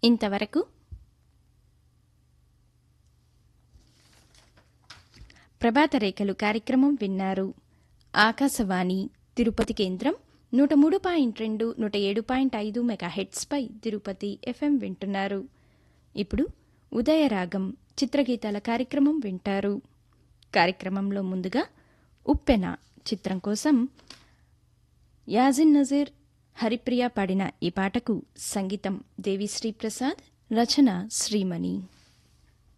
ఇంతవరకు ప్రభాత రేఖలు కార్యక్రమం విన్నారు ఆకాశవాణి తిరుపతి కేంద్రం నూట మూడు పాయింట్ రెండు నూట ఏడు పాయింట్ ఐదు మెగా హెడ్స్పై తిరుపతి ఎఫ్ఎం వింటున్నారు ఇప్పుడు ఉదయరాగం చిత్రగీతాల కార్యక్రమం వింటారు కార్యక్రమంలో ముందుగా ఉప్పెన చిత్రం కోసం యాజిన్ నజీర్ హరిప్రియ పాడిన ఈ పాటకు సంగీతం దేవిశ్రీ ప్రసాద్ రచన శ్రీమణి